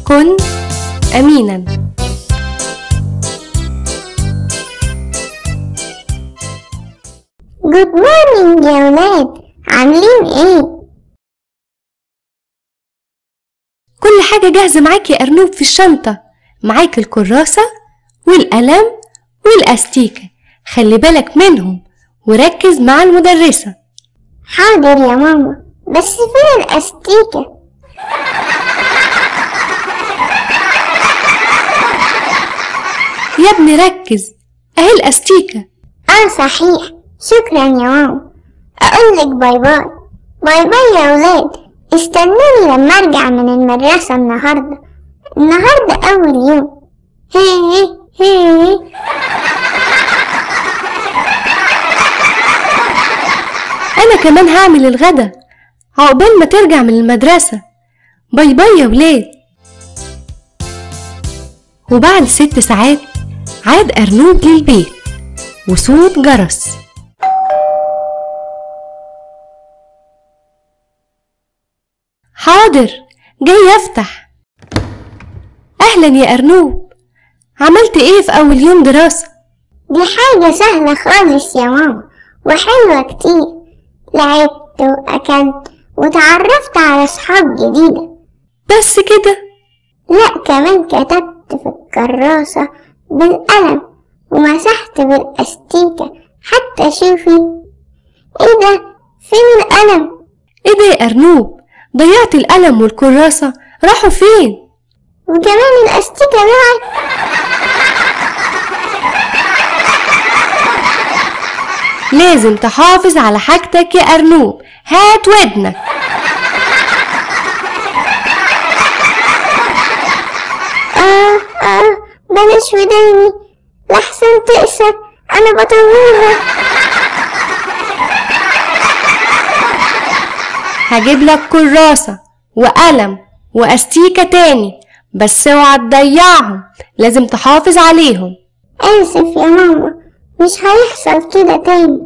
كن أمينا جود مورنينج يا ولاد عاملين ايه كل حاجة جاهزة معاك يا أرنوب في الشنطة معاك الكراسة والقلم والأستيكة خلي بالك منهم وركز مع المدرسة حاضر يا ماما بس فين الاستيكة يا ابني ركز أهي الأستيكة اه صحيح شكرا يا ماما اقولك باي باي باي باي يا ولاد استنوني لما ارجع من المدرسة النهاردة النهاردة اول يوم هي هي أنا كمان هعمل الغدا عقبال ما ترجع من المدرسة باي باي يا ولاد وبعد ست ساعات عاد أرنوب للبيت وصوت جرس حاضر جاي أفتح أهلا يا أرنوب عملت إيه في أول يوم دراسة؟ دي حاجة سهلة خالص يا ماما وحلوة كتير لعبت وأكلت وتعرفت على صحاب جديدة بس كده لا كمان كتبت في الكراسة بالقلم ومسحت بالأستيكة حتى شوفي ايه ده فين القلم إيه ده يا أرنوب؟ ضيعت القلم والكراسة راحوا فين؟ وكمان الأستيكة ضاعت لازم تحافظ على حاجتك يا أرنوب هات ودنك آه آه بلاش وداني لحسن تقسى أنا بطولها هجيب لك كراسة وقلم وأستيكة تاني بس اوعى تضيعهم لازم تحافظ عليهم آسف يا ماما مش هيحصل كده تاني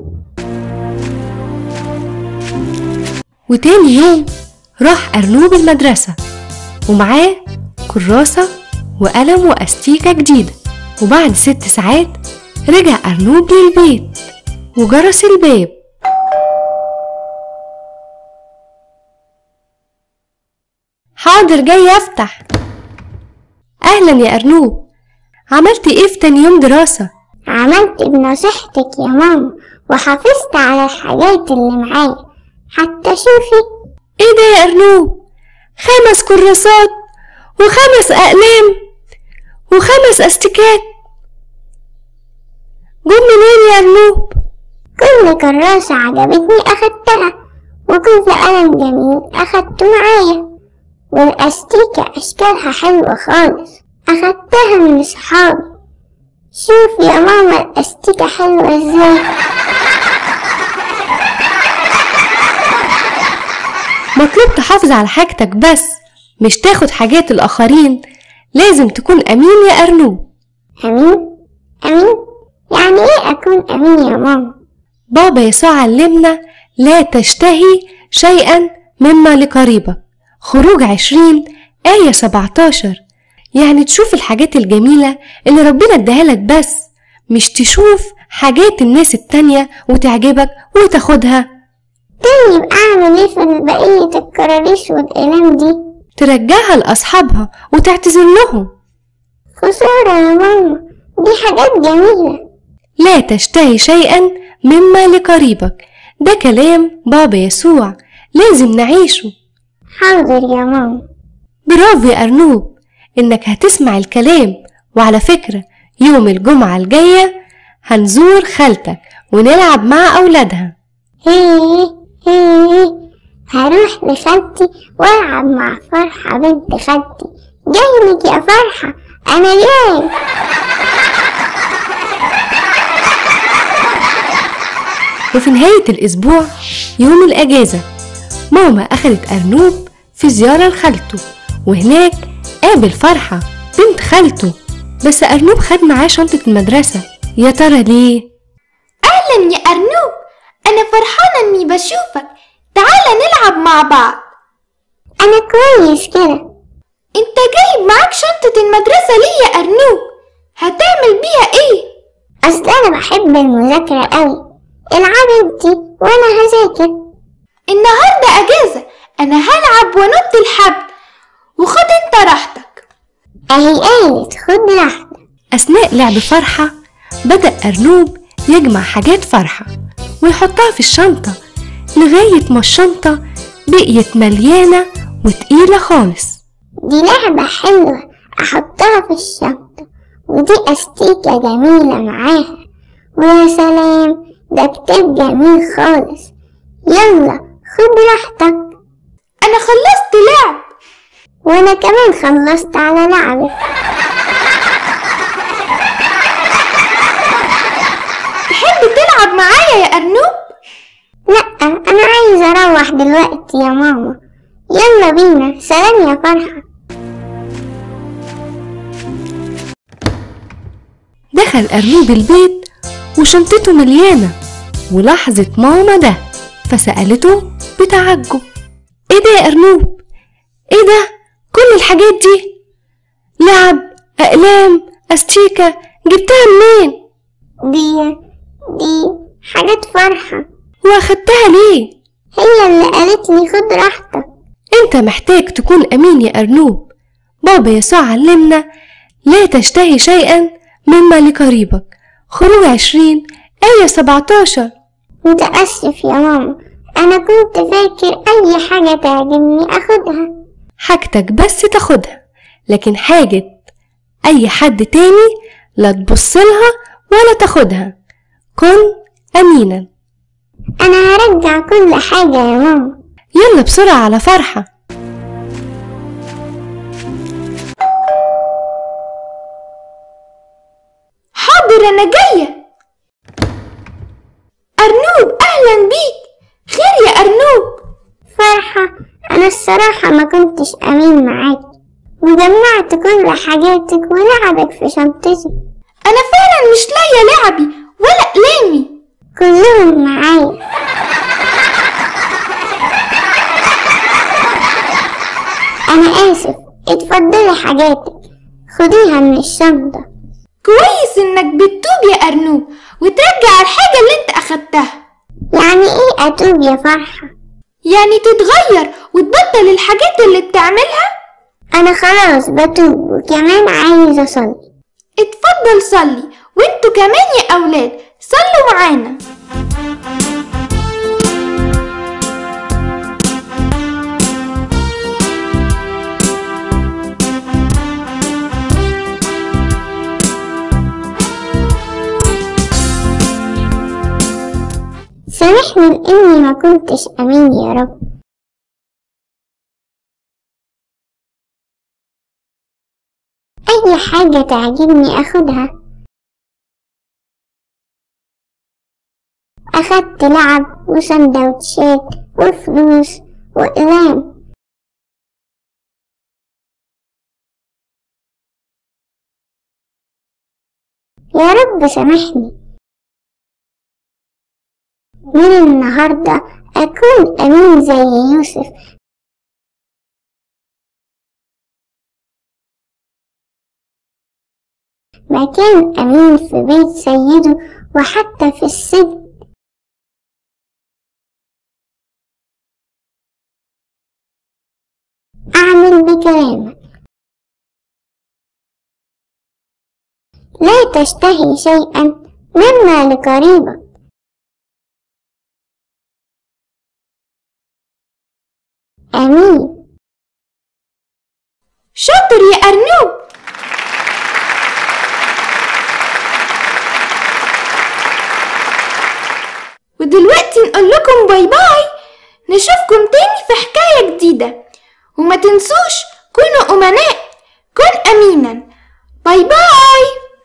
وتاني يوم راح أرنوب المدرسة ومعاه كراسة وقلم وأستيكة جديدة وبعد ست ساعات رجع أرنوب للبيت وجرس الباب حاضر جاي أفتح أهلا يا أرنوب عملت إيه في تاني يوم دراسة؟ عملت بنصيحتك يا ماما وحافظت على الحاجات اللي معايا حتى شوفي ايه ده يا أرنوب خمس كراسات وخمس أقلام وخمس أستيكات جم منين يا أرنوب كل كراسة عجبتني أخدتها وكل قلم جميل أخدته معايا والأستيكة أشكالها حلوة خالص أخدتها من صحابي شوف يا ماما الأستيكة حلوة ازاي مطلوب تحافظ على حاجتك بس مش تاخد حاجات الآخرين لازم تكون أمين يا أرنوب أمين أمين يعني إيه أكون أمين يا ماما بابا يسوع علمنا لا تشتهي شيئا مما لقريبك خروج عشرين آية 17 يعني تشوف الحاجات الجميلة اللي ربنا اداها لك بس مش تشوف حاجات الناس التانية وتعجبك وتاخدها طيب أعمل إيه في بقية الكراريش والأقلام دي ترجعها لأصحابها وتعتذر لهم خسارة يا ماما دي حاجات جميلة لا تشتهي شيئا مما لقريبك ده كلام بابا يسوع لازم نعيشه حاضر يا ماما برافو يا أرنوب إنك هتسمع الكلام وعلى فكرة يوم الجمعة الجاية هنزور خالتك ونلعب مع أولادها هي هي هروح لخالتي والعب مع فرحة بنت خالتي جايلك يا فرحة أنا جاي وفي نهاية الأسبوع يوم الأجازة ماما أخدت أرنوب في زيارة لخالته وهناك قابل فرحة بنت خالته بس أرنوب خد معاه شنطة المدرسة يا ترى ليه؟ أهلا يا أرنوب أنا فرحانة إني بشوفك تعال نلعب مع بعض أنا كويس كده أنت جاي جايب معاك شنطة المدرسة ليه يا أرنوب هتعمل بيها ايه أصل أنا بحب المذاكرة أوي العب انتي وأنا هذاكر النهاردة أجازة أنا هلعب وانط الحبل وخد انت راحتك أهي قالت خد راحتك أثناء لعب فرحة بدأ أرنوب يجمع حاجات فرحة ويحطها في الشنطة لغاية ما الشنطة بقيت مليانة وتقيلة خالص دي لعبة حلوة أحطها في الشنطة ودي أستيكة جميلة معاها ويا سلام ده كتاب جميل خالص يلا خد راحتك أنا خلصت لعب وأنا كمان خلصت على لعبك تحب تلعب معايا يا أرنوب لأ أنا عايزة أروح دلوقتي يا ماما يلا بينا سلام يا فرحة دخل أرنوب البيت وشنطته مليانة ولاحظت ماما ده فسألته بتعجب ايه ده يا أرنوب ايه ده كل الحاجات دي لعب أقلام أستيكة جبتها منين دي دي حاجات فرحة واخدتها ليه هي اللي قالت لي خد راحتك انت محتاج تكون أمين يا أرنوب بابا يسوع علمنا لا تشتهي شيئا مما لقريبك خروج عشرين آية 17 متأسف يا ماما أنا كنت فاكر أي حاجة تعجبني أخدها حاجتك بس تاخدها لكن حاجة أي حد تاني لا تبصلها ولا تاخدها كن أمينا أنا هرجع كل حاجة يا ماما يلا بسرعة على فرحة حاضر أنا جاية أرنوب أهلا بيك خير يا أرنوب فرحة أنا الصراحة ما كنتش أمين معاك وجمعت كل حاجاتك ولعبك في شنطتي أنا فعلا مش لاقية لعبي ولا أقلامي كلهم معايا أنا آسف اتفضلي حاجاتك خديها من الشنطة كويس إنك بتتوب يا أرنوب وترجع الحاجة اللي أنت أخدتها يعني إيه أتوب يا فرحة يعني تتغير وتبطل الحاجات اللي بتعملها أنا خلاص بتوب وكمان عايز أصلي اتفضل صلي وانتوا كمان يا أولاد صلوا معانا سامحني لإني ما كنتش أمين يا رب أي حاجة تعجبني أخدها أخدت لعب وسندوتشات وفلوس وأقلام يا رب سامحني من النهاردة أكون أمين زي يوسف مكان أمين في بيت سيده وحتى في السجن أعمل بكلامك لا تشتهي شيئا مما لقريبك أمين شاطر يا أرنوب ودلوقتي نقول لكم باي باي نشوفكم تاني في حكاية جديدة وما تنسوش كونوا أمناء كن أمينا باي باي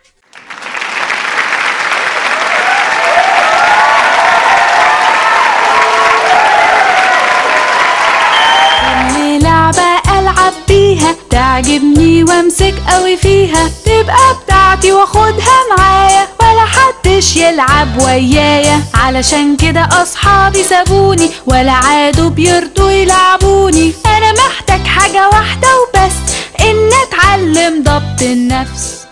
كل لعبة ألعب بيها تعجبني وامسك قوي فيها تبقى بتاعتي واخدها معايا ولا حدش يلعب ويايا علشان كده أصحابي سابوني ولا عادوا بيرضوا يلعبوني أنا محتاج حاجة واحدة وبس إن أتعلم ضبط النفس